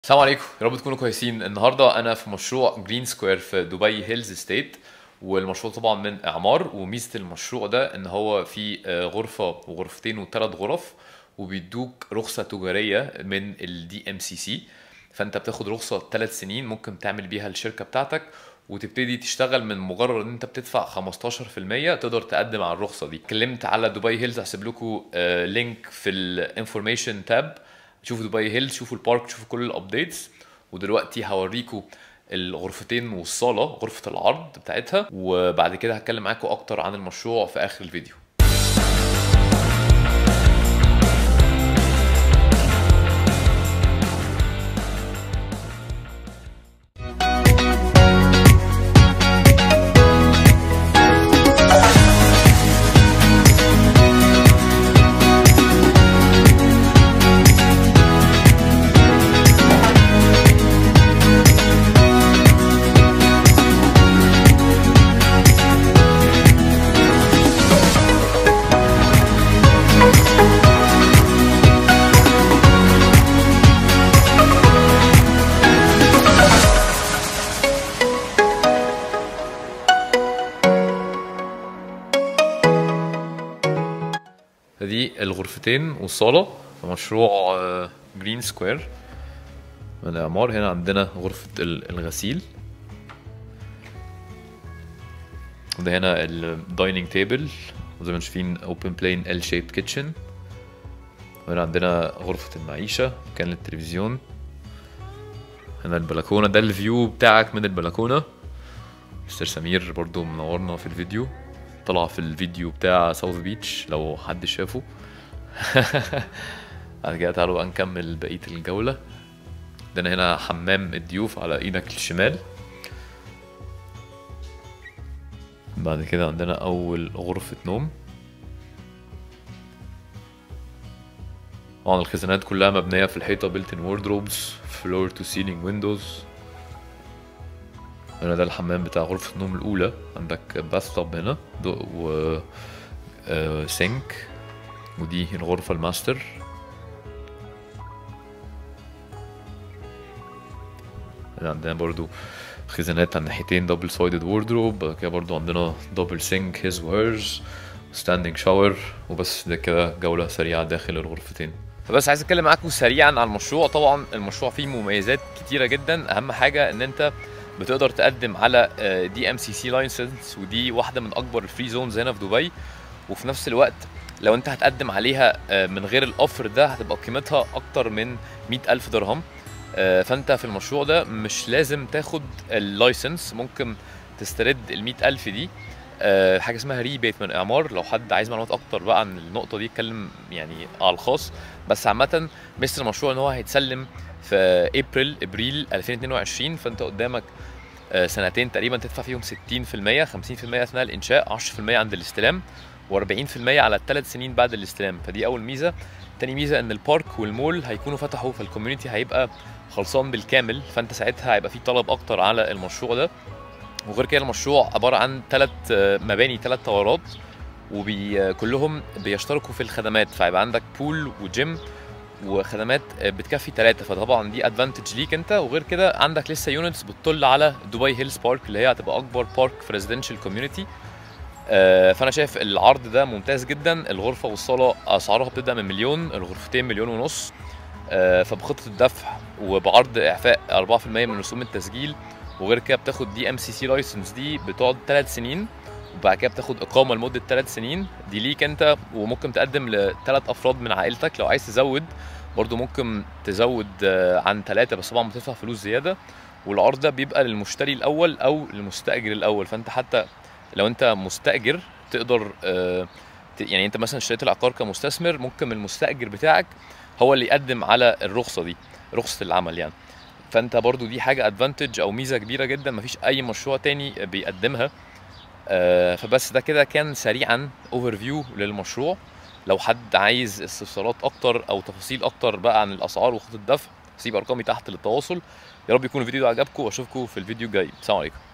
السلام عليكم يا رب تكونوا كويسين النهارده انا في مشروع جرين سكوير في دبي هيلز ستيت والمشروع طبعا من اعمار وميزه المشروع ده ان هو فيه آه، غرفه وغرفتين وثلاث غرف وبيدوك رخصه تجاريه من الدي ام سي سي فانت بتاخد رخصه ثلاث سنين ممكن تعمل بيها الشركه بتاعتك وتبتدي تشتغل من مجرد ان انت بتدفع 15% تقدر تقدم على الرخصه دي اتكلمت على دبي هيلز هسيب لكم آه، لينك في الانفورميشن تاب شوفوا دبي هيلز شوفوا البارك شوفوا كل الابديتس ودلوقتي هوريكم الغرفتين والصاله غرفه العرض بتاعتها وبعد كده هتكلم معاكم اكتر عن المشروع في اخر الفيديو دي الغرفتين والصالة في مشروع جرين سكوير من الإعمار هنا عندنا غرفة ال- الغسيل وده هنا الدايننج تيبل وزي ما انتم شايفين اوبن بلين ال شيبد كيتشن وهنا عندنا غرفة المعيشة مكان للتلفزيون هنا البلكونة ده الفيو بتاعك من البلكونة مستر سمير برضو منورنا في الفيديو طلع في الفيديو بتاع ساوث بيتش لو حد شافه بعد كده تعالوا بقى نكمل بقية الجولة عندنا هنا حمام الضيوف على ايدك الشمال بعد كده عندنا أول غرفة نوم طبعا الخزانات كلها مبنية في الحيطة بيلت ان ووردروبز فلور تو سيلينج ويندوز هنا ده الحمام بتاع غرفة النوم الأولى عندك باث توب هنا دو- و آه، سينك ودي الغرفة الماستر هنا عندنا برضو خزانات على الناحيتين دبل سايدد ووردروب بعد كده برضو عندنا دبل سينك هيز وهيرز ستاندينج شاور وبس ده كده جولة سريعة داخل الغرفتين فبس عايز اتكلم معاكم سريعا عن المشروع طبعا المشروع فيه مميزات كتيرة جدا اهم حاجة ان انت بتقدر تقدم على دي ام سي سي لايسنس ودي واحده من اكبر الفري زونز هنا في دبي وفي نفس الوقت لو انت هتقدم عليها آه، من غير الاوفر ده هتبقى قيمتها اكتر من مئة ألف درهم آه، فانت في المشروع ده مش لازم تاخد اللايسنس ممكن تسترد ال ألف دي آه، حاجه اسمها ريبيت من اعمار لو حد عايز معلومات اكتر بقى عن النقطه دي اتكلم يعني على الخاص بس عامه مثل المشروع ان هو هيتسلم في ابريل ابريل 2022 فانت قدامك آه، سنتين تقريبا تدفع فيهم 60% 50% اثناء الانشاء 10% عند الاستلام و40% على الثلاث سنين بعد الاستلام فدي اول ميزه تاني ميزه ان البارك والمول هيكونوا فتحوا فالكوميونتي هيبقى خلصان بالكامل فانت ساعتها هيبقى في طلب اكتر على المشروع ده وغير كده المشروع عباره عن ثلاث مباني ثلاث طورات وكلهم بيشتركوا في الخدمات فهيبقى عندك بول وجيم وخدمات بتكفي ثلاثة فطبعا دي ادفانتج ليك انت وغير كده عندك لسه يونتس بتطل على دبي هيلز بارك اللي هي هتبقى اكبر بارك في ريزيدنشال كوميونتي فانا شايف العرض ده ممتاز جدا الغرفه والصاله اسعارها بتبدا من مليون الغرفتين مليون ونص آه، فبخطه الدفع وبعرض اعفاء 4% من رسوم التسجيل وغير كده بتاخد دي ام سي سي لايسنس دي بتقعد 3 سنين وبعد كده بتاخد اقامه لمده 3 سنين دي ليك انت وممكن تقدم لثلاث افراد من عائلتك لو عايز تزود برضو ممكن تزود آه، عن ثلاثة بس طبعا بتدفع فلوس زيادة والعرض ده بيبقى للمشتري الأول أو للمستأجر الأول فأنت حتى لو أنت مستأجر تقدر آه، ت- يعني أنت مثلا اشتريت العقار كمستثمر ممكن المستأجر بتاعك هو اللي يقدم على الرخصة دي رخصة العمل يعني فأنت برضو دي حاجة ادفانتج أو ميزة كبيرة جدا مفيش أي مشروع تاني بيقدمها آه، فبس ده كده كان سريعا اوفر فيو للمشروع لو حد عايز استفسارات اكتر او تفاصيل اكتر بقى عن الاسعار وخطط الدفع سيب ارقامي تحت للتواصل يا رب يكون الفيديو ده عجبكم واشوفكم في الفيديو الجاي سلام عليكم